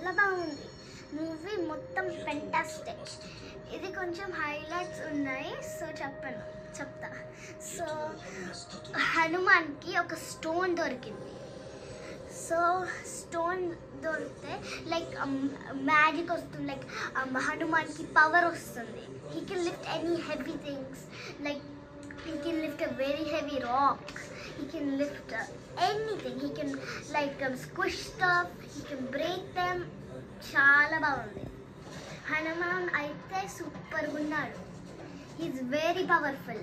చాలా బాగుంది మూవీ మొత్తం ఫెంటాస్టిక్ ఇది కొంచెం హైలైట్స్ ఉన్నాయి సో చెప్పను చెప్తా సో హనుమాన్కి ఒక స్టోన్ దొరికింది సో స్టోన్ దొరికితే లైక్ మ్యాజిక్ వస్తుంది లైక్ హనుమాన్కి పవర్ వస్తుంది he can lift any heavy things like he can lift a very heavy rock he can lift anything he can like squish stuff he can break them చాలా బాగుంది హనుమాన్ అయితే సూపర్గా ఉన్నాడు is very powerful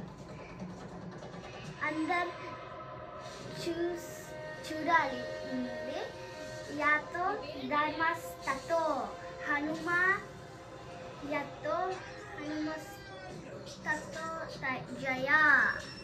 అందరు చూస్ చూడాలి ఉంది యాతో ధర్మస్ తతో హనుమా యాతో హనుమస్ తతో జయా